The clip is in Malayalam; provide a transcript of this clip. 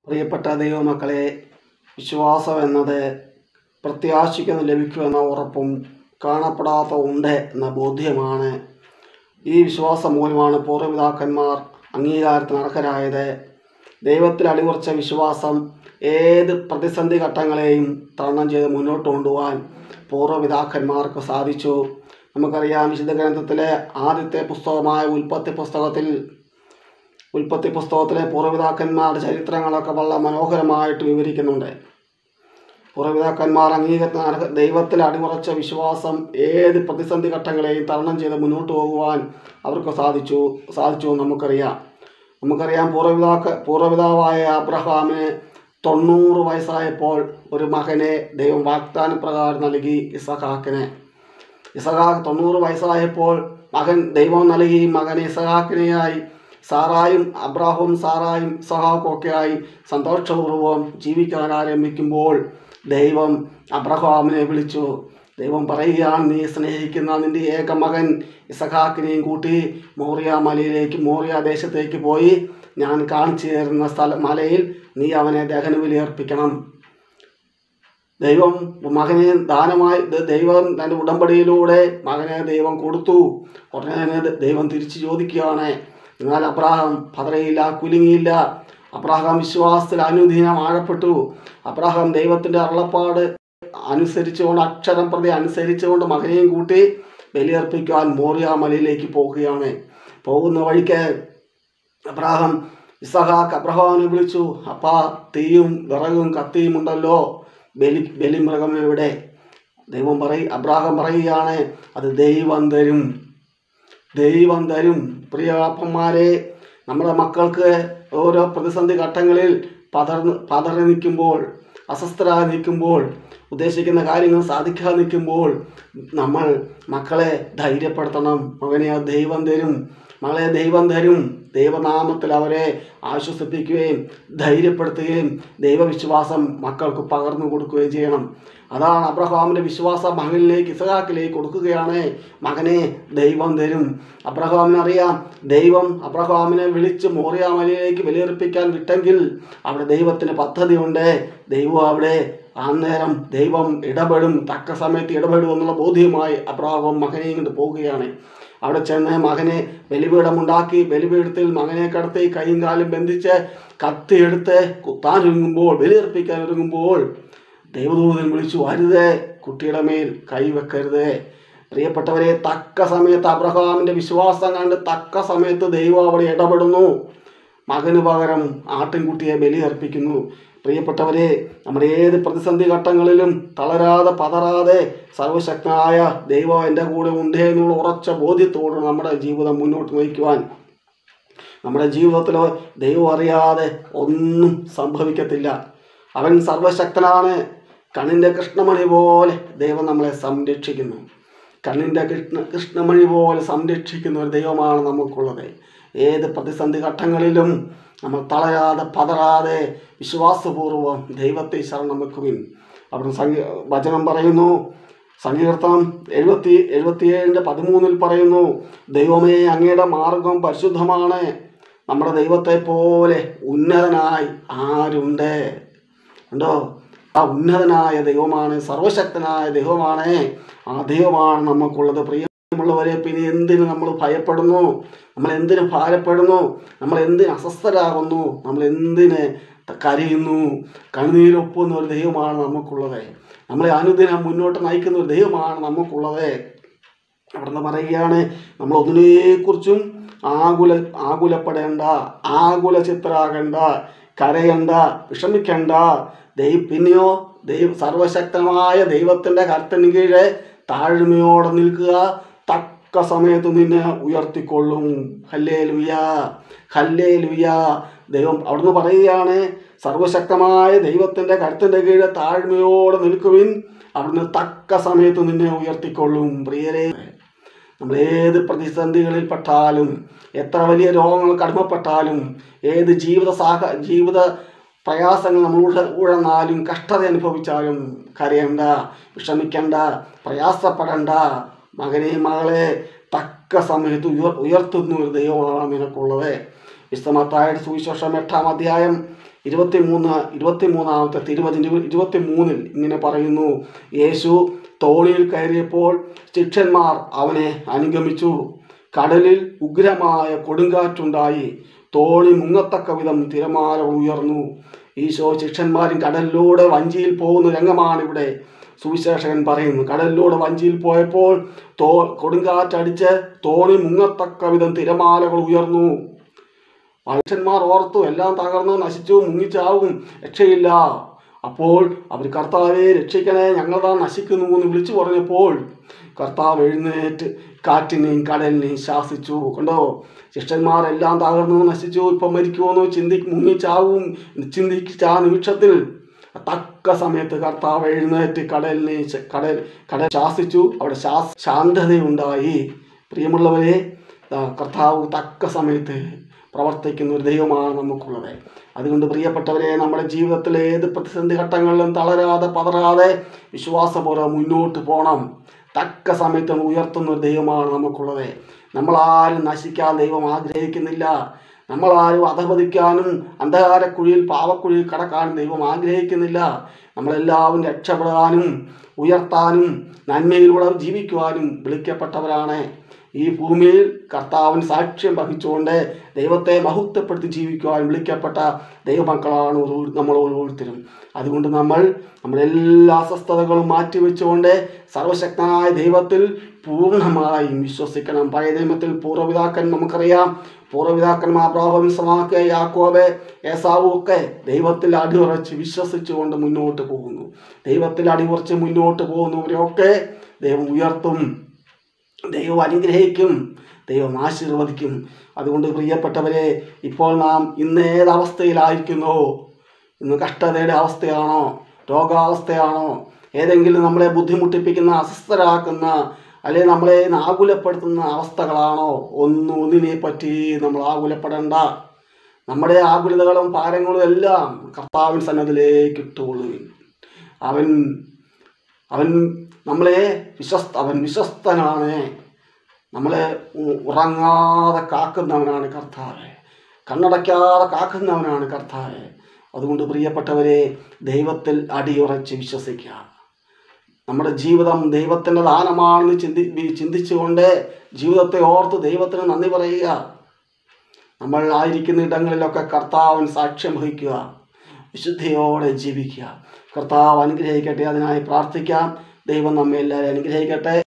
പ്രിയപ്പെട്ട ദൈവമക്കളെ വിശ്വാസം എന്നത് പ്രത്യാശിക്കുന്ന ലഭിക്കുമെന്ന ഉറപ്പും കാണപ്പെടാത്ത ഉണ്ട് എന്ന ബോധ്യമാണ് ഈ വിശ്വാസം മൂലമാണ് പൂർവ്വപിതാക്കന്മാർ അംഗീകാരത്തിന് അർഹരായത് ദൈവത്തിൽ അടിയുറച്ച വിശ്വാസം ഏത് പ്രതിസന്ധി ഘട്ടങ്ങളെയും തരണം ചെയ്ത് മുന്നോട്ട് കൊണ്ടുപോകാൻ പൂർവ്വപിതാക്കന്മാർക്ക് സാധിച്ചു നമുക്കറിയാം വിശുദ്ധ ഗ്രന്ഥത്തിലെ ആദ്യത്തെ പുസ്തകമായ ഉൽപ്പത്തി പുസ്തകത്തിൽ ഉൽപ്പത്തി പുസ്തകത്തിലെ പൂർവ്വപിതാക്കന്മാരുടെ ചരിത്രങ്ങളൊക്കെ വളരെ മനോഹരമായിട്ട് വിവരിക്കുന്നുണ്ട് പൂർവ്വപിതാക്കന്മാർ അംഗീകരണത്തിന് അർഹ ദൈവത്തിൽ അടിയുറച്ച വിശ്വാസം ഏത് പ്രതിസന്ധി ഘട്ടങ്ങളെയും തരണം ചെയ്ത് മുന്നോട്ട് പോകുവാൻ അവർക്ക് സാധിച്ചു സാധിച്ചു എന്ന് നമുക്കറിയാം നമുക്കറിയാം പൂർവ്വപിതാക്ക പൂർവ്വപിതാവായ അബ്രഹാമിന് തൊണ്ണൂറ് വയസ്സായപ്പോൾ ഒരു മകനെ ദൈവം വാഗ്ദാന പ്രകാരം നൽകി ഇസഹാക്കിനെ ഇസഹാക്ക് തൊണ്ണൂറ് വയസ്സായപ്പോൾ മകൻ ദൈവം നൽകി മകനെ ഇസഹാക്കിനെയായി സാറായും അബ്രാഹും സാറായും ഇസഹാക്കും ഒക്കെയായി സന്തോഷപൂർവ്വം ജീവിക്കാൻ ആരംഭിക്കുമ്പോൾ ദൈവം അബ്രഹാമിനെ വിളിച്ചു ദൈവം പറയുകയാണ് നീ സ്നേഹിക്കുന്ന നിന്റെ ഏക മകൻ ഇസഹാക്കിനെയും കൂട്ടി മോറിയ മലയിലേക്ക് മോറിയ ദേശത്തേക്ക് പോയി ഞാൻ കാണിച്ചു തരുന്ന സ്ഥല മലയിൽ നീ അവനെ ദഹനബലി അർപ്പിക്കണം ദൈവം മകനെ ദാനമായി ദ- ദൈവം തൻ്റെ ഉടമ്പടിയിലൂടെ മകനെ ദൈവം കൊടുത്തു ഉടനെ തന്നെ ദ- ദൈവം തിരിച്ചു ചോദിക്കുകയാണ് എന്നാൽ അബ്രാഹാം പതറയില്ല കുലുങ്ങിയില്ല അബ്രാഹാം വിശ്വാസത്തിൽ അനുദീനം ആഴപ്പെട്ടു അബ്രാഹാം ദൈവത്തിൻ്റെ അരുളപ്പാട് അനുസരിച്ചുകൊണ്ട് അക്ഷരം പ്രതി അനുസരിച്ചുകൊണ്ട് മകനെയും കൂട്ടി ബലിയർപ്പിക്കാൻ മോറിയ മലയിലേക്ക് പോകുകയാണ് പോകുന്ന വഴിക്ക് അബ്രാഹാം ഇസഹാക്ക് അബ്രഹാമിനെ വിളിച്ചു അപ്പാ തീയും വിറകും കത്തിയും ഉണ്ടല്ലോ ബലി ബലിമൃഗം എവിടെ ദൈവം പറയും അബ്രാഹാം പറയുകയാണ് അത് ദൈവം തരും ദൈവം തരും പ്രിയപ്പന്മാരെ നമ്മുടെ മക്കൾക്ക് ഓരോ പ്രതിസന്ധി ഘട്ടങ്ങളിൽ പതർന്ന് പതറി നിൽക്കുമ്പോൾ അസ്വസ്ഥരായി നിൽക്കുമ്പോൾ ഉദ്ദേശിക്കുന്ന കാര്യങ്ങൾ സാധിക്കാതെ നിൽക്കുമ്പോൾ നമ്മൾ മക്കളെ ധൈര്യപ്പെടുത്തണം മകനെ അത് ദൈവം തരും മകളെ ദൈവം തരും ദൈവനാമത്തിൽ അവരെ ആശ്വസിപ്പിക്കുകയും ധൈര്യപ്പെടുത്തുകയും ദൈവവിശ്വാസം മക്കൾക്ക് പകർന്നു കൊടുക്കുകയും ചെയ്യണം അതാണ് അബ്രഹാമിൻ്റെ വിശ്വാസം മകനിലേക്ക് ഇസഹാക്കിലേക്ക് കൊടുക്കുകയാണ് മകനെ ദൈവം തരും അബ്രഹാമിനറിയാം ദൈവം അബ്രഹാമിനെ വിളിച്ച് മോറിയ മലയിലേക്ക് ബലിയർപ്പിക്കാൻ വിട്ടെങ്കിൽ അവിടെ ദൈവത്തിന് പദ്ധതിയുണ്ട് ദൈവം അവിടെ അന്നേരം ദൈവം ഇടപെടും തക്ക സമയത്ത് ഇടപെടും എന്നുള്ള ബോധ്യമായി അബ്രഹാം മകനെയും കൊണ്ട് പോവുകയാണ് അവിടെ ചെന്ന് മകനെ ബലിപീഠമുണ്ടാക്കി ബലിപീഠത്തിൽ മകനെ കടത്തി കൈയും കാലും ബന്ധിച്ച് കത്തിയെടുത്ത് കുത്താൻ ഒരുങ്ങുമ്പോൾ ബലിയർപ്പിക്കാൻ ഒരുങ്ങുമ്പോൾ ദൈവദൂതൻ വിളിച്ചു അരുത് കുട്ടിയുടെ മേൽ കൈവെക്കരുത് പ്രിയപ്പെട്ടവരെ തക്ക സമയത്ത് അബ്രഹാമിൻ്റെ വിശ്വാസം കണ്ട് തക്ക സമയത്ത് ദൈവം അവിടെ ഇടപെടുന്നു മകന് പകരം ആട്ടിൻകുട്ടിയെ ബലിയർപ്പിക്കുന്നു പ്രിയപ്പെട്ടവരെ നമ്മുടെ ഏത് പ്രതിസന്ധി ഘട്ടങ്ങളിലും തളരാതെ പതറാതെ സർവശക്തനായ ദൈവം എൻ്റെ കൂടെ ഉണ്ട് എന്നുള്ള ഉറച്ച ബോധ്യത്തോട് നമ്മുടെ ജീവിതം മുന്നോട്ട് നയിക്കുവാൻ നമ്മുടെ ജീവിതത്തിൽ ദൈവം അറിയാതെ ഒന്നും സംഭവിക്കത്തില്ല അവൻ സർവശക്തനാണ് കണ്ണിൻ്റെ കൃഷ്ണമണി പോലെ ദൈവം നമ്മളെ സംരക്ഷിക്കുന്നു കണ്ണിൻ്റെ കൃഷ്ണ കൃഷ്ണമണി പോലെ സംരക്ഷിക്കുന്ന ഒരു ദൈവമാണ് നമുക്കുള്ളത് ഏത് പ്രതിസന്ധി ഘട്ടങ്ങളിലും നമ്മൾ തളരാതെ പതറാതെ വിശ്വാസപൂർവ്വം ദൈവത്തെ ശരണം വെക്കുവിൻ അവിടുന്ന് സംഗീ വചനം പറയുന്നു സങ്കീർത്തനം എഴുപത്തി എഴുപത്തിയേഴിൻ്റെ പതിമൂന്നിൽ പറയുന്നു ദൈവമേ അങ്ങയുടെ മാർഗം പരിശുദ്ധമാണ് നമ്മുടെ ദൈവത്തെ പോലെ ഉന്നതനായി ആരുണ്ട് ഉണ്ടോ ആ ഉന്നതനായ ദൈവമാണ് സർവശക്തനായ ദൈവമാണ് ആ ദൈവമാണ് നമുക്കുള്ളത് പ്രിയമുള്ളവരെ പിന്നെ എന്തിന് നമ്മൾ ഭയപ്പെടുന്നു നമ്മൾ എന്തിന് ഭാരപ്പെടുന്നു നമ്മൾ എന്തിന് അസ്വസ്ഥരാകുന്നു നമ്മൾ എന്തിന് കരയുന്നു കണ്ണുനീരൊപ്പുന്ന ഒരു ദൈവമാണ് നമുക്കുള്ളത് നമ്മളെ അനുദിനം മുന്നോട്ട് നയിക്കുന്ന ഒരു ദൈവമാണ് നമുക്കുള്ളത് അവിടുന്ന് പറയുകയാണ് നമ്മൾ ഒന്നിനെക്കുറിച്ചും ആകുല ആകുലപ്പെടേണ്ട ആകുല ചിത്രാകണ്ട കരയണ്ട വിഷമിക്കണ്ട ദൈവ പിന്നെയോ ദൈവ സർവശക്തമായ ദൈവത്തിൻ്റെ കർത്തന് കീഴെ താഴ്മയോടെ നിൽക്കുക തക്ക സമയത്ത് നിന്നെ ഉയർത്തിക്കൊള്ളും ഹല്ലേ ലുയ ഹല്ലേ ലുയ ദൈവം അവിടുന്ന് പറയുകയാണ് സർവശക്തമായ ദൈവത്തിൻ്റെ കരുത്തിൻ്റെ കീഴെ താഴ്മയോടെ നിൽക്കുവിൻ അവിടുന്ന് തക്ക സമയത്ത് നിന്നെ ഉയർത്തിക്കൊള്ളും പ്രിയരെ നമ്മൾ ഏത് പ്രതിസന്ധികളിൽ പെട്ടാലും എത്ര വലിയ രോഗങ്ങൾ കടമപ്പെട്ടാലും ഏത് ജീവിത സാഹ ജീവിത പ്രയാസങ്ങൾ നമ്മൾ ഉഴ ഉഴന്നാലും കഷ്ടത അനുഭവിച്ചാലും കരയണ്ട വിഷമിക്കണ്ട പ്രയാസപ്പെടണ്ട മകനെ മകളെ തക്ക സമയത്ത് ഉയർ ഉയർത്തുന്ന ഒരു ദൈവമാണ് നിനക്കുള്ളത് വിശുദ്ധമത്തായുടെ സുവിശേഷം എട്ടാം അധ്യായം ഇരുപത്തി മൂന്ന് ഇരുപത്തി മൂന്നാമത്തെ തിരുവചന ഇരുപത്തി മൂന്നിൽ ഇങ്ങനെ പറയുന്നു യേശു തോണിയിൽ കയറിയപ്പോൾ ശിഷ്യന്മാർ അവനെ അനുഗമിച്ചു കടലിൽ ഉഗ്രമായ കൊടുങ്കാറ്റുണ്ടായി തോണി മുങ്ങത്തക്ക വിധം തിരമാലകൾ ഉയർന്നു ഈശോ ശിഷ്യന്മാരും കടലിലൂടെ വഞ്ചിയിൽ പോകുന്ന രംഗമാണ് ഇവിടെ സുവിശേഷകൻ പറയുന്നു കടലിലൂടെ വഞ്ചിയിൽ പോയപ്പോൾ തോ കൊടുങ്കാറ്റടിച്ച് തോണി മുങ്ങത്തക്ക വിധം തിരമാലകൾ ഉയർന്നു മനുഷ്യന്മാർ ഓർത്തു എല്ലാം തകർന്നു നശിച്ചു മുങ്ങിച്ചാവും രക്ഷയില്ല അപ്പോൾ അവർ കർത്താവെ രക്ഷിക്കണേ ഞങ്ങളതാ നശിക്കുന്നു എന്ന് വിളിച്ചു പറഞ്ഞപ്പോൾ കർത്താവ് എഴുന്നേറ്റ് കാറ്റിനെയും കടലിനെയും ശാസിച്ചു കണ്ടോ ശിഷ്യന്മാരെല്ലാം തകർന്നു നശിച്ചു ഇപ്പം മരിക്കുമെന്ന് ചിന്തി മുങ്ങിച്ചാവും ചിന്തിച്ച ആ നിമിഷത്തിൽ തക്ക സമയത്ത് കർത്താവ് എഴുന്നേറ്റ് കടലിനെ ശ- കടൽ കടൽ ശാസിച്ചു അവിടെ ശാസ് ശാന്തതയുണ്ടായി പ്രിയമുള്ളവരെ ദാ കർത്താവ് തക്ക സമയത്ത് പ്രവർത്തിക്കുന്ന ഒരു ദൈവമാണ് നമുക്കുള്ളത് അതുകൊണ്ട് പ്രിയപ്പെട്ടവരെ നമ്മുടെ ജീവിതത്തിലെ ഏത് പ്രതിസന്ധി ഘട്ടങ്ങളിലും തളരാതെ പതറാതെ വിശ്വാസപൂർവ്വം മുന്നോട്ട് പോകണം തക്ക സമയത്ത് ഉയർത്തുന്ന ഒരു ദൈവമാണ് നമുക്കുള്ളത് നമ്മളാരും നശിക്കാൻ ദൈവം ആഗ്രഹിക്കുന്നില്ല നമ്മളാരും അധപതിക്കാനും അന്ധകാരക്കുഴിയിൽ പാവക്കുഴിയിൽ കടക്കാനും ദൈവം ആഗ്രഹിക്കുന്നില്ല നമ്മളെല്ലാവരും രക്ഷപ്പെടാനും ഉയർത്താനും നന്മയിലൂടെ ജീവിക്കുവാനും വിളിക്കപ്പെട്ടവരാണ് ഈ ഭൂമിയിൽ കർത്താവിന് സാക്ഷ്യം വഹിച്ചുകൊണ്ട് ദൈവത്തെ മഹത്വപ്പെടുത്തി ജീവിക്കുവാൻ വിളിക്കപ്പെട്ട ദൈവമക്കളാണ് ഓരോ നമ്മൾ ഓരോരുത്തരും അതുകൊണ്ട് നമ്മൾ നമ്മുടെ എല്ലാ അസ്വസ്ഥതകളും മാറ്റിവെച്ചുകൊണ്ട് സർവശക്തനായ ദൈവത്തിൽ പൂർണ്ണമായും വിശ്വസിക്കണം പഴയ നിയമത്തിൽ പൂർവ്വപിതാക്കൻ നമുക്കറിയാം പൂർവ്വപിതാക്കന്മാർ പ്രാഭംസമാക്കിയ യാക്കോബ് ഏസാവും ഒക്കെ ദൈവത്തിൽ അടിയുറച്ച് വിശ്വസിച്ചുകൊണ്ട് മുന്നോട്ട് പോകുന്നു ദൈവത്തിൽ അടിയുറച്ച് മുന്നോട്ട് പോകുന്നവരെയൊക്കെ ദൈവം ഉയർത്തും ദൈവം അനുഗ്രഹിക്കും ദൈവം ആശീർവദിക്കും അതുകൊണ്ട് പ്രിയപ്പെട്ടവരെ ഇപ്പോൾ നാം ഇന്ന് ഏതവസ്ഥയിലായിരിക്കുന്നോ ഇന്ന് കഷ്ടതയുടെ അവസ്ഥയാണോ രോഗാവസ്ഥയാണോ ഏതെങ്കിലും നമ്മളെ ബുദ്ധിമുട്ടിപ്പിക്കുന്ന അസ്വസ്ഥരാക്കുന്ന അല്ലെങ്കിൽ നമ്മളെ ആകുലപ്പെടുത്തുന്ന അവസ്ഥകളാണോ ഒന്നും ഒന്നിനെ പറ്റി നമ്മൾ ആകുലപ്പെടേണ്ട നമ്മുടെ ആകുലതകളും ഭാരങ്ങളും എല്ലാം കർത്താവിൻ സന്നദ്ധിലേക്ക് ഇട്ടുകൊള്ളുവിൻ അവൻ അവൻ നമ്മളെ വിശ്വസ്ത അവൻ വിശ്വസ്തനാണ് നമ്മളെ ഉ- ഉറങ്ങാതെ കാക്കുന്നവനാണ് കർത്താവ് കണ്ണടയ്ക്കാതെ കാക്കുന്നവനാണ് കർത്താവ് അതുകൊണ്ട് പ്രിയപ്പെട്ടവരെ ദൈവത്തിൽ അടിയുറച്ച് വിശ്വസിക്കുക നമ്മുടെ ജീവിതം ദൈവത്തിൻ്റെ ദാനമാണെന്ന് ചിന്തി വി- ചിന്തിച്ചുകൊണ്ട് ജീവിതത്തെ ഓർത്ത് ദൈവത്തിന് നന്ദി പറയുക നമ്മൾ ആയിരിക്കുന്ന ഇടങ്ങളിലൊക്കെ കർത്താവിന് സാക്ഷ്യം വഹിക്കുക വിശുദ്ധിയോടെ ജീവിക്കുക കർത്താവ് അനുഗ്രഹിക്കട്ടെ അതിനായി പ്രാർത്ഥിക്കാം ദൈവം നമ്മെ എല്ലാവരെയും അനുഗ്രഹിക്കട്ടെ